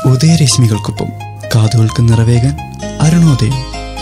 ഉദയരശ്മികൾക്കൊപ്പം കാതുകൾക്ക് നിറവേകാൻ അരുണോദയം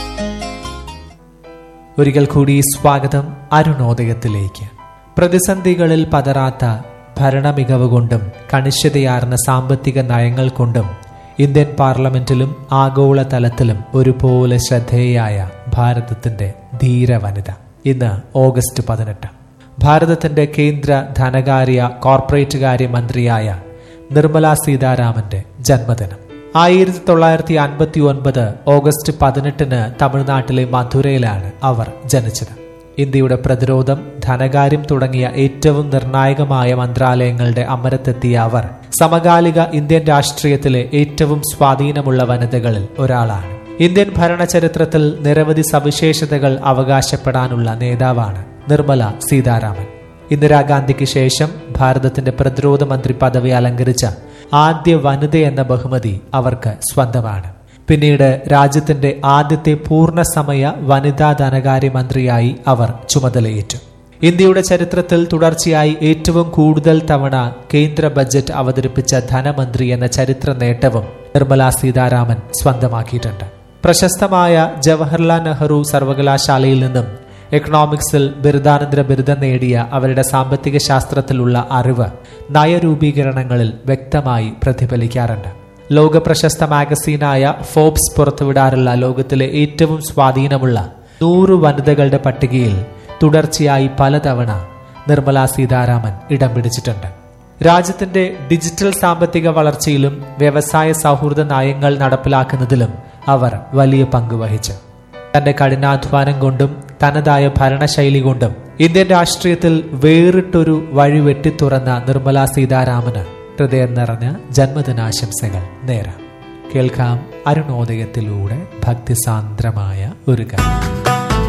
ഒരിക്കൽ കൂടി സ്വാഗതം അരുണോദയത്തിലേക്ക് പ്രതിസന്ധികളിൽ പതറാത്ത ഭരണമികവ് കൊണ്ടും കണിശതയാർന്ന സാമ്പത്തിക നയങ്ങൾ കൊണ്ടും ഇന്ത്യൻ പാർലമെന്റിലും ആഗോളതലത്തിലും ഒരുപോലെ ശ്രദ്ധേയായ ഭാരതത്തിന്റെ ധീര വനിത ഇന്ന് ഓഗസ്റ്റ് പതിനെട്ട് ഭാരതത്തിന്റെ കേന്ദ്ര ധനകാര്യ കോർപ്പറേറ്റ് കാര്യ മന്ത്രിയായ നിർമ്മല സീതാരാമന്റെ ജന്മദിനം ആയിരത്തി തൊള്ളായിരത്തി അൻപത്തി ഒൻപത് ഓഗസ്റ്റ് പതിനെട്ടിന് തമിഴ്നാട്ടിലെ മധുരയിലാണ് അവർ ജനിച്ചത് ഇന്ത്യയുടെ പ്രതിരോധം ധനകാര്യം തുടങ്ങിയ ഏറ്റവും നിർണായകമായ മന്ത്രാലയങ്ങളുടെ അമരത്തെത്തിയ അവർ സമകാലിക ഇന്ത്യൻ രാഷ്ട്രീയത്തിലെ ഏറ്റവും സ്വാധീനമുള്ള വനിതകളിൽ ഒരാളാണ് ഇന്ത്യൻ ഭരണചരിത്രത്തിൽ നിരവധി സവിശേഷതകൾ അവകാശപ്പെടാനുള്ള നേതാവാണ് നിർമ്മല സീതാരാമൻ ഇന്ദിരാഗാന്ധിക്ക് ശേഷം ഭാരതത്തിന്റെ പ്രതിരോധ മന്ത്രി പദവി അലങ്കരിച്ച ആദ്യ വനിത എന്ന ബഹുമതി അവർക്ക് സ്വന്തമാണ് പിന്നീട് രാജ്യത്തിന്റെ ആദ്യത്തെ പൂർണ്ണസമയ വനിതാ ധനകാര്യമന്ത്രിയായി അവർ ചുമതലയേറ്റു ഇന്ത്യയുടെ ചരിത്രത്തിൽ തുടർച്ചയായി ഏറ്റവും കൂടുതൽ തവണ കേന്ദ്ര ബജറ്റ് അവതരിപ്പിച്ച ധനമന്ത്രി എന്ന ചരിത്ര നേട്ടവും നിർമ്മല സീതാരാമൻ സ്വന്തമാക്കിയിട്ടുണ്ട് പ്രശസ്തമായ ജവഹർലാൽ നെഹ്റു സർവകലാശാലയിൽ നിന്നും എക്കണോമിക്സിൽ ബിരുദാനന്തര ബിരുദം നേടിയ അവരുടെ സാമ്പത്തിക ശാസ്ത്രത്തിലുള്ള അറിവ് നയരൂപീകരണങ്ങളിൽ വ്യക്തമായി പ്രതിഫലിക്കാറുണ്ട് ലോക പ്രശസ്ത മാഗസീനായ ഫോബ്സ് പുറത്തുവിടാറുള്ള ലോകത്തിലെ ഏറ്റവും സ്വാധീനമുള്ള നൂറ് വനിതകളുടെ പട്ടികയിൽ തുടർച്ചയായി പലതവണ നിർമ്മല സീതാരാമൻ ഇടം പിടിച്ചിട്ടുണ്ട് രാജ്യത്തിന്റെ ഡിജിറ്റൽ സാമ്പത്തിക വളർച്ചയിലും വ്യവസായ സൗഹൃദ നയങ്ങൾ നടപ്പിലാക്കുന്നതിലും അവർ വലിയ പങ്ക് വഹിച്ചു തന്റെ കഠിനാധ്വാനം കൊണ്ടും തനതായ ഭരണശൈലി കൊണ്ടും ഇന്ത്യൻ രാഷ്ട്രീയത്തിൽ വേറിട്ടൊരു വഴി വെട്ടിത്തുറന്ന നിർമ്മല സീതാരാമന് ഹൃദയം നിറഞ്ഞ ജന്മദിനാശംസകൾ നേരാം കേൾക്കാം അരുണോദയത്തിലൂടെ ഭക്തിസാന്ദ്രമായ ഒരു ഗാനം